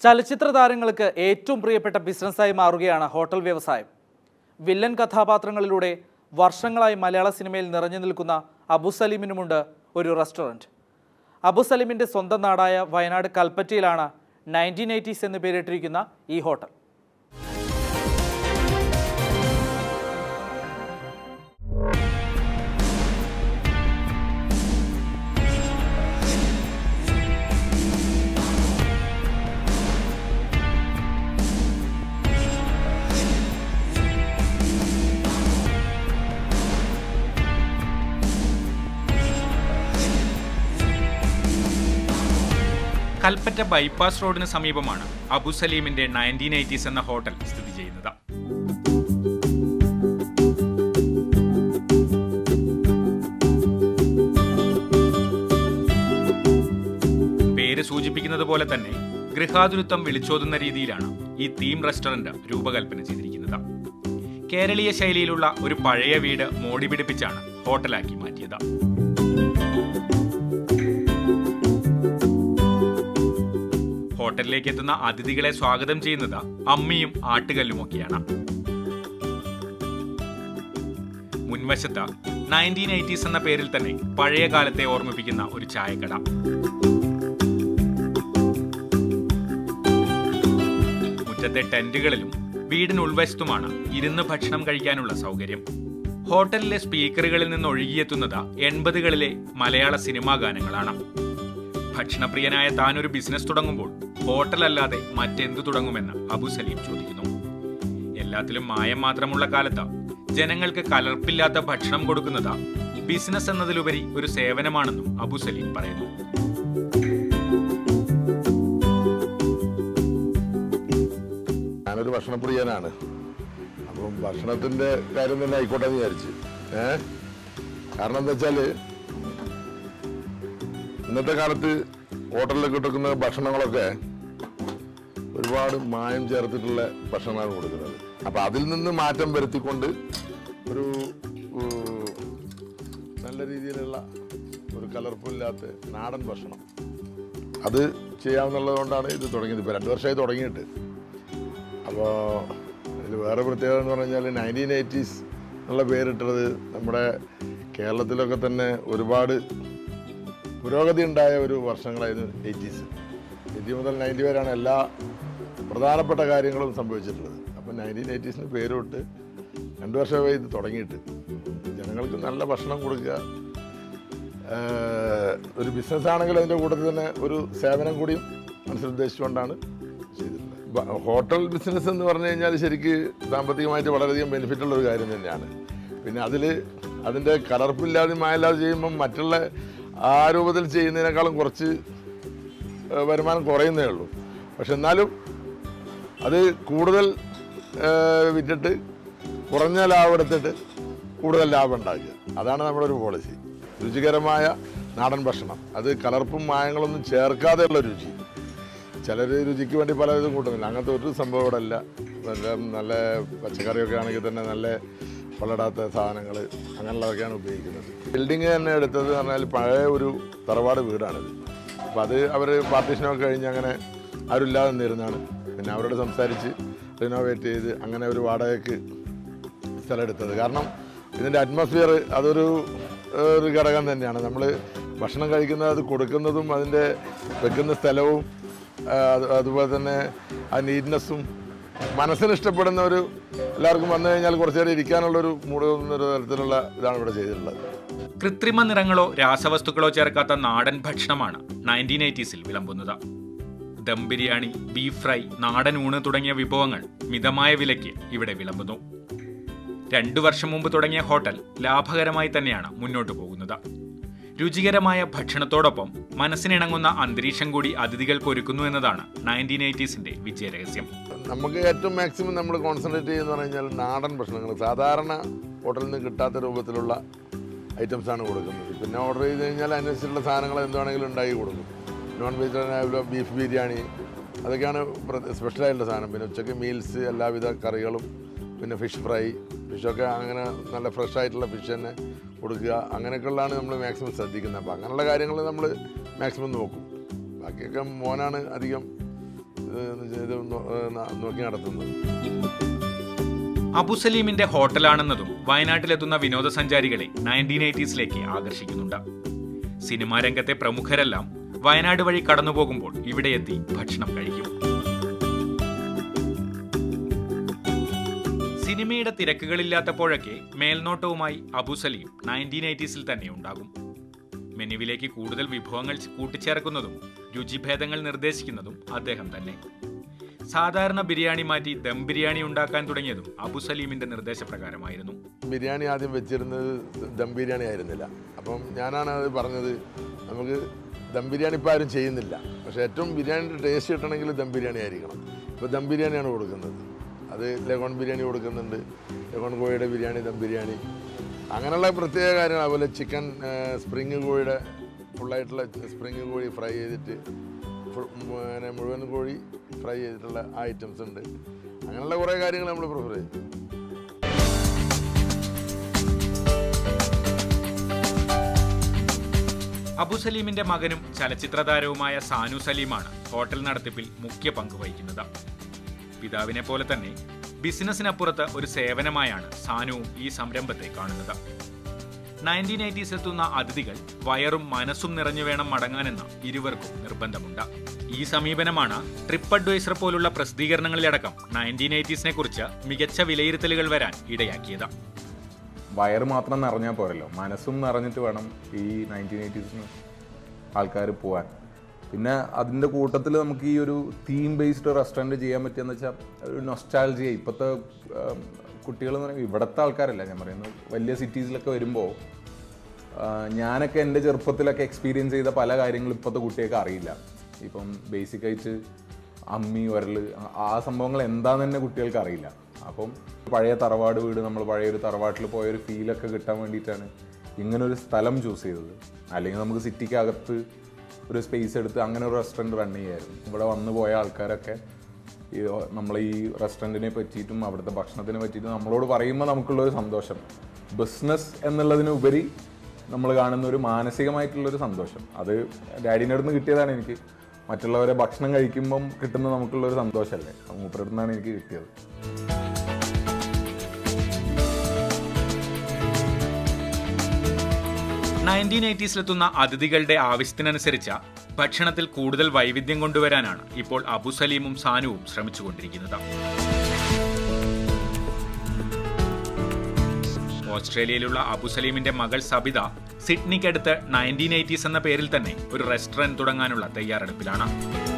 ചലച്ചിത്ര താരങ്ങൾക്ക് ഏറ്റവും പ്രിയപ്പെട്ട ബിസിനസ്സായി മാറുകയാണ് ഹോട്ടൽ വ്യവസായം വില്ലൻ കഥാപാത്രങ്ങളിലൂടെ വർഷങ്ങളായി മലയാള സിനിമയിൽ നിറഞ്ഞു നിൽക്കുന്ന അബു സലീമിനുമുണ്ട് ഒരു റെസ്റ്റോറൻറ്റ് അബു സലീമിൻ്റെ സ്വന്തം നാടായ വയനാട് കൽപ്പറ്റയിലാണ് നയൻറ്റീൻ എയ്റ്റീസ് എന്ന് പേരിട്ടിരിക്കുന്ന ഈ ഹോട്ടൽ കൽപ്പറ്റ ബൈപ്പാസ് റോഡിന് സമീപമാണ് അബു സലീമിന്റെ നയൻറ്റീൻ എയ്റ്റീസ് എന്ന ഹോട്ടൽ സ്ഥിതി ചെയ്യുന്നത് പേര് സൂചിപ്പിക്കുന്നത് പോലെ തന്നെ ഗൃഹാതുരത്വം വിളിച്ചോതുന്ന രീതിയിലാണ് ഈ തീം റെസ്റ്റോറന്റ് രൂപകൽപ്പന ചെയ്തിരിക്കുന്നത് കേരളീയ ശൈലിയിലുള്ള ഒരു പഴയ വീട് മോടി പിടിപ്പിച്ചാണ് ഹോട്ടലാക്കി മാറ്റിയത് ഹോട്ടലിലേക്ക് എത്തുന്ന അതിഥികളെ സ്വാഗതം ചെയ്യുന്നത് അമ്മിയും ആട്ടുകല്ലുമൊക്കെയാണ് മുൻവശത്ത് നയൻറ്റീൻ എയ്റ്റീസ് എന്ന പേരിൽ തന്നെ പഴയ കാലത്തെ ഓർമ്മിപ്പിക്കുന്ന ഒരു ചായക്കട മുറ്റത്തെ ടെന്റുകളിലും വീടിന് ഉൾവശത്തുമാണ് ഇരുന്ന് ഭക്ഷണം കഴിക്കാനുള്ള സൗകര്യം ഹോട്ടലിലെ സ്പീക്കറുകളിൽ നിന്ന് ഒഴുകിയെത്തുന്നത് എൺപതുകളിലെ മലയാള സിനിമാ ഗാനങ്ങളാണ് ഭക്ഷണപ്രിയനായ താൻ ഒരു ബിസിനസ് തുടങ്ങുമ്പോൾ ഹോട്ടലല്ലാതെ മറ്റെന്തു തുടങ്ങുമെന്ന് അബു സലീം ചോദിക്കുന്നു എല്ലാത്തിലും മായം മാത്രമുള്ള കാലത്ത് ജനങ്ങൾക്ക് കലർപ്പില്ലാത്ത ഭക്ഷണം കൊടുക്കുന്നത് ബിസിനസ് എന്നതിലുപരി ഒരു സേവനമാണെന്നും അബു സലീം പറയുന്നു ഞാനൊരു ഭക്ഷണപ്രിയനാണ് അപ്പം ഭക്ഷണത്തിന്റെ കാര്യം തന്നെ ആയിക്കോട്ടെ എന്ന് വിചാരിച്ച് ഏ കാരണം എന്താ വെച്ചാല് ഇന്നത്തെ കാലത്ത് ഹോട്ടലിൽ കിട്ടുന്ന ഭക്ഷണങ്ങളൊക്കെ ഒരുപാട് മായം ചേർത്തിട്ടുള്ള ഭക്ഷണമാണ് കൊടുക്കുന്നത് അപ്പൊ അതിൽ നിന്ന് മാറ്റം വരുത്തിക്കൊണ്ട് ഒരു ഉം, നല്ല രീതിയിലുള്ള ഒരു കലർപ്പില്ലാത്ത നാടൻ ഭക്ഷണം അത് ചെയ്യാമെന്നുള്ളത് കൊണ്ടാണ് ഇത് തുടങ്ങിയത് ഇപ്പോൾ രണ്ട് വർഷമായി തുടങ്ങിയിട്ട് അപ്പോൾ ഇതിൽ വേറെ പ്രത്യേകത എന്ന് പറഞ്ഞാൽ നയൻറ്റീൻ എയ്റ്റീസ് എന്നുള്ള പേരിട്ടത് നമ്മുടെ കേരളത്തിലൊക്കെ തന്നെ ഒരുപാട് പുരോഗതി ഉണ്ടായ ഒരു വർഷങ്ങളായിരുന്നു എയ്റ്റീസ് എയ്റ്റി മുതൽ നയൻറ്റി വരെയാണ് എല്ലാ പ്രധാനപ്പെട്ട കാര്യങ്ങളും സംഭവിച്ചിട്ടുള്ളത് അപ്പോൾ നയൻറ്റീൻ എയ്റ്റീസിന് പേരിട്ട് രണ്ട് വർഷമായി ഇത് തുടങ്ങിയിട്ട് ജനങ്ങൾക്ക് നല്ല ഭക്ഷണം കൊടുക്കുക ഏഹ് ഒരു ബിസിനസ് ആണെങ്കിൽ അതിൻ്റെ കൂട്ടത്തിൽ തന്നെ ഒരു സേവനം കൂടിയും മനസ്സിലുദ്ദേശിച്ചുകൊണ്ടാണ് ചെയ്തിട്ടുള്ളത് ബ- ഹോട്ടൽ ബിസിനസ് എന്ന് പറഞ്ഞു കഴിഞ്ഞാൽ ശരിക്ക് സാമ്പത്തികമായിട്ട് വളരെയധികം ബെനിഫിറ്റ് ഉള്ള ഒരു കാര്യം തന്നെയാണ് പിന്നെ അതിൽ അതിൻ്റെ കലർപ്പില്ലാതെ മായല്ലാതെ ചെയ്യുമ്പം മറ്റുള്ള ആ രൂപത്തിൽ ചെയ്യുന്നതിനേക്കാളും കുറച്ച് ഏഹ് വരുമാനം കുറയുന്നേ ഉള്ളൂ പക്ഷെ എന്നാലും അത് കൂടുതൽ ഏഹ് വിറ്റിട്ട് കുറഞ്ഞ ലാഭം എടുത്തിട്ട് കൂടുതൽ ലാഭം ഉണ്ടാക്കുക അതാണ് നമ്മുടെ ഒരു പോളിസി രുചികരമായ നാടൻ ഭക്ഷണം അത് കലർപ്പും മായങ്ങളൊന്നും ചേർക്കാതെയുള്ള രുചി ചിലർ രുചിക്ക് വേണ്ടി പലതും കൂട്ടുന്നില്ല അങ്ങനത്തെ ഒരു സംഭവം ഇവിടെ അല്ല നല്ല നല്ല പച്ചക്കറിയൊക്കെ ആണെങ്കിൽ തന്നെ നല്ല വളടാത്ത സാധനങ്ങൾ അങ്ങനെയുള്ളതൊക്കെയാണ് ഉപയോഗിക്കുന്നത് ബിൽഡിങ് തന്നെ എടുത്തത് എന്ന് പറഞ്ഞാൽ പഴയ ഒരു തറവാട് വീടാണിത് അപ്പം അത് അവർ പാർട്ടീഷനൊക്കെ കഴിഞ്ഞ് അങ്ങനെ ആരും ഇല്ലാതെ നിന്നിരുന്നതാണ് പിന്നെ അവരോട് സംസാരിച്ച് റിനോവേറ്റ് ചെയ്ത് അങ്ങനെ ഒരു വാടകയ്ക്ക് സ്ഥലം എടുത്തത് കാരണം ഇതിൻ്റെ അറ്റ്മോസ്ഫിയർ അതൊരു ഏഹ്, ഒരു ഘടകം തന്നെയാണ് നമ്മൾ ഭക്ഷണം കഴിക്കുന്നത് അത് കൊടുക്കുന്നതും അതിൻ്റെ വെക്കുന്ന സ്ഥലവും ആ, അത് അതുപോലെ തന്നെ ആ നീറ്റ്നെസ്സും മനസ്സിന് ഇഷ്ടപ്പെടുന്ന ഒരു എല്ലാവർക്കും വന്നു കഴിഞ്ഞാൽ കുറച്ച് നേരം ഇരിക്കാനുള്ളൊരു മൂഡ് തോന്നുന്ന തരത്തിലുള്ള ഇതാണ് ഇവിടെ ചെയ്തിട്ടുള്ളത് കൃത്രിമ നിറങ്ങളോ രാസവസ്തുക്കളോ ചേർക്കാത്ത നാടൻ ഭക്ഷണമാണ് നയൻറ്റീൻ എയ്റ്റീസിൽ വിളമ്പുന്നത് ദം ബിരിയാണി ബീഫ് ഫ്രൈ നാടൻ ഊണ് തുടങ്ങിയ വിഭവങ്ങൾ മിതമായ വിലയ്ക്ക് ഇവിടെ വിളമ്പുന്നു രണ്ടു വർഷം മുമ്പ് തുടങ്ങിയ ഹോട്ടൽ ലാഭകരമായി തന്നെയാണ് മുന്നോട്ടു പോകുന്നത് രുചികരമായ ഭക്ഷണത്തോടൊപ്പം മനസ്സിനിണങ്ങുന്ന അന്തരീക്ഷം കൂടി അതിഥികൾക്ക് ഒരുക്കുന്നു എന്നതാണ് നയൻറ്റീൻ എയ്റ്റീസിന്റെ വിജയരഹസ്യം നമുക്ക് ഏറ്റവും മാക്സിമം നമ്മൾ കോൺസെൻട്രേറ്റ് ചെയ്യുന്ന പറഞ്ഞു കഴിഞ്ഞാൽ നാടൻ ഭക്ഷണങ്ങൾ സാധാരണ ഹോട്ടലിൽ നിന്ന് കിട്ടാത്ത രൂപത്തിലുള്ള ഐറ്റംസ് ആണ് കൊടുക്കുന്നത് പിന്നെ ഓർഡർ ചെയ്ത് കഴിഞ്ഞാൽ അതിനനുസരിച്ചുള്ള സാധനങ്ങൾ എന്താണെങ്കിലും ഉണ്ടാക്കി കൊടുക്കും നോൺ വെജിറ്റേറിയൻ ബീഫ് ബിരിയാണി അതൊക്കെയാണ് സ്പെഷ്യലായിട്ടുള്ള സാധനം പിന്നെ ഉച്ചയ്ക്ക് മീൽസ് എല്ലാവിധ കറികളും പിന്നെ ഫിഷ് ഫ്രൈ ഫിഷൊക്കെ അങ്ങനെ നല്ല ഫ്രഷ് ആയിട്ടുള്ള ഫിഷ് തന്നെ കൊടുക്കുക അങ്ങനെയൊക്കെയുള്ളതാണ് നമ്മൾ മാക്സിമം ശ്രദ്ധിക്കുന്നത് അപ്പോൾ അങ്ങനെയുള്ള കാര്യങ്ങൾ നമ്മൾ മാക്സിമം നോക്കും ബാക്കിയൊക്കെ മോനാണ് അധികം ഏഹ്, ഇത് നോ- ഏഹ്, ന- നോക്കി നടത്തുന്നത് അബുസലീമിന്റെ ഹോട്ടലാണെന്നതും വയനാട്ടിലെത്തുന്ന വിനോദസഞ്ചാരികളെ നയൻറ്റീൻ എയ്റ്റീസിലേക്ക് ആകർഷിക്കുന്നുണ്ട് സിനിമാ രംഗത്തെ പ്രമുഖരെല്ലാം വയനാട് വഴി കടന്നുപോകുമ്പോൾ ഇവിടെ എത്തി ഭക്ഷണം കഴിക്കും സിനിമയുടെ തിരക്കുകളില്ലാത്തപ്പോഴൊക്കെ മേൽനോട്ടവുമായി അബുസലീം നയൻറ്റീൻ എയ്റ്റീസിൽ തന്നെ ഉണ്ടാകും മെനുവിലേക്ക് കൂടുതൽ വിഭവങ്ങൾ കൂട്ടിച്ചേർക്കുന്നതും രുചിഭേദങ്ങൾ നിർദ്ദേശിക്കുന്നതും അദ്ദേഹം തന്നെ സാധാരണ ബിരിയാണി മാറ്റി ദം ബിരിയാണി ഉണ്ടാക്കാൻ തുടങ്ങിയതും അബുസലീമിന്റെ നിർദ്ദേശപ്രകാരമായിരുന്നു ബിരിയാണി ആദ്യം വെച്ചിരുന്നത് ദം ബിരിയാണി ആയിരുന്നില്ല അപ്പം ഞാനാണ് അത് പറഞ്ഞത് നമുക്ക് ദം ബിരിയാണി ഇപ്പോൾ ആരും ചെയ്യുന്നില്ല പക്ഷേ ഏറ്റവും ബിരിയാണിയുടെ ടേസ്റ്റ് കിട്ടണമെങ്കിൽ ദം ബിരിയാണി ആയിരിക്കണം ഇപ്പോൾ ദം ബിരിയാണിയാണ് കൊടുക്കുന്നത് അത് ലഗോൺ ബിരിയാണി കൊടുക്കുന്നുണ്ട് ലഗോൺ കോഴിയുടെ ബിരിയാണി ദം ബിരിയാണി അങ്ങനെയുള്ള പ്രത്യേക കാര്യങ്ങൾ അതുപോലെ ചിക്കൻ സ്പ്രിങ് കോഴിയുടെ ഫുള്ളായിട്ടുള്ള സ്പ്രിങ് കോഴി ഫ്രൈ ചെയ്തിട്ട് ഫുൾ പിന്നെ മുഴുവൻ കോഴി ഫ്രൈ ചെയ്തിട്ടുള്ള ആ ഐറ്റംസ് ഉണ്ട് അങ്ങനെയുള്ള കുറേ കാര്യങ്ങൾ നമ്മൾ പ്രിഫർ ചെയ്യും അബുസലീമിന്റെ മകനും ചലച്ചിത്ര താരവുമായ സാനു സലീമാണ് ഹോട്ടൽ നടത്തിപ്പിൽ മുഖ്യ പങ്ക് വഹിക്കുന്നത് പിതാവിനെ പോലെ തന്നെ ബിസിനസ്സിനപ്പുറത്ത് ഒരു സേവനമായാണ് സാനുവും ഈ സംരംഭത്തെ കാണുന്നത് നയൻറ്റീൻ എയ്റ്റീസ് എത്തുന്ന അതിഥികൾ വയറും മനസ്സും നിറഞ്ഞു വേണം മടങ്ങാനെന്ന് ഇരുവർക്കും നിർബന്ധമുണ്ട് ഈ സമീപനമാണ് ട്രിപ്പ് അഡ്വൈസർ പോലുള്ള പ്രസിദ്ധീകരണങ്ങളിലടക്കം നയൻറ്റീൻ എയ്റ്റീസിനെ കുറിച്ച് മികച്ച വിലയിരുത്തലുകൾ വരാൻ ഇടയാക്കിയത് വയറ് മാത്രം നിറഞ്ഞാൽ പോരല്ലോ മനസ്സും നിറഞ്ഞിട്ട് വേണം ഈ നയൻറ്റീൻ എയ്റ്റീസിന് ആൾക്കാർ പോകാൻ പിന്നെ അതിൻ്റെ കൂട്ടത്തിൽ നമുക്ക് ഈ ഒരു തീം ബേസ്ഡ് റെസ്റ്റോറൻറ്റ് ചെയ്യാൻ പറ്റിയെന്ന് വെച്ചാൽ ഒരു നൊസ്റ്റാൾജിയ ഇപ്പോഴത്തെ കുട്ടികൾ എന്ന് പറയുമ്പോൾ ഇവിടുത്തെ ആൾക്കാരല്ല ഞാൻ പറയുന്നത് വലിയ സിറ്റീസിലൊക്കെ വരുമ്പോൾ ഞാനൊക്കെ എൻ്റെ ചെറുപ്പത്തിലൊക്കെ എക്സ്പീരിയൻസ് ചെയ്ത പല കാര്യങ്ങളും ഇപ്പോഴത്തെ കുട്ടികൾക്ക് അറിയില്ല ഇപ്പം ബേസിക്കായിട്ട് അമ്മി ഉരൽ ആ- ആ സംഭവങ്ങൾ എന്താന്ന് തന്നെ കുട്ടികൾക്ക് അറിയില്ല അപ്പം പഴയ തറവാട് വീട് നമ്മൾ പഴയ ഒരു തറവാട്ടിൽ പോയൊരു ഫീലൊക്കെ കിട്ടാൻ വേണ്ടിയിട്ടാണ് ഇങ്ങനൊരു സ്ഥലം ചൂസ് ചെയ്തത് അല്ലെങ്കിൽ നമുക്ക് സിറ്റിക്കകത്ത് ഒരു സ്പേസ് എടുത്ത് അങ്ങനെ ഒരു റെസ്റ്റോറൻറ്റ് റൺ ചെയ്യായിരുന്നു ഇവിടെ വന്നു പോയ ആൾക്കാരൊക്കെ ഈ നമ്മൾ ഈ റെസ്റ്റോറൻറ്റിനെ പറ്റിയിട്ടും അവിടുത്തെ ഭക്ഷണത്തിനെ പറ്റിയിട്ടും നമ്മളോട് പറയുമ്പോൾ നമുക്കുള്ളൊരു സന്തോഷം ബിസിനസ് എന്നുള്ളതിനുപരി നമ്മൾ കാണുന്ന ഒരു മാനസികമായിട്ടുള്ളൊരു സന്തോഷം അത് ഡാഡിൻ്റെ അടുത്ത് നിന്ന് കിട്ടിയതാണ് എനിക്ക് മറ്റുള്ളവരെ ഭക്ഷണം കഴിക്കുമ്പം കിട്ടുന്ന നമുക്കുള്ളൊരു സന്തോഷമല്ലേ മൂപ്പരുടെ നിന്നാണ് എനിക്ക് കിട്ടിയത് നയൻറ്റീൻ എയ്റ്റീസിലെത്തുന്ന അതിഥികളുടെ ആവശ്യത്തിനനുസരിച്ച ഭക്ഷണത്തിൽ കൂടുതൽ വൈവിധ്യം കൊണ്ടുവരാനാണ് ഇപ്പോൾ അബുസലീമും സാനുവും ശ്രമിച്ചുകൊണ്ടിരിക്കുന്നത് ഓസ്ട്രേലിയയിലുള്ള അബുസലീമിന്റെ മകൾ സബിത സിഡ്നിക്കടുത്ത് നയൻറ്റീൻ എയ്റ്റീസ് എന്ന പേരിൽ തന്നെ ഒരു റെസ്റ്റോറന്റ് തുടങ്ങാനുള്ള തയ്യാറെടുപ്പിലാണ്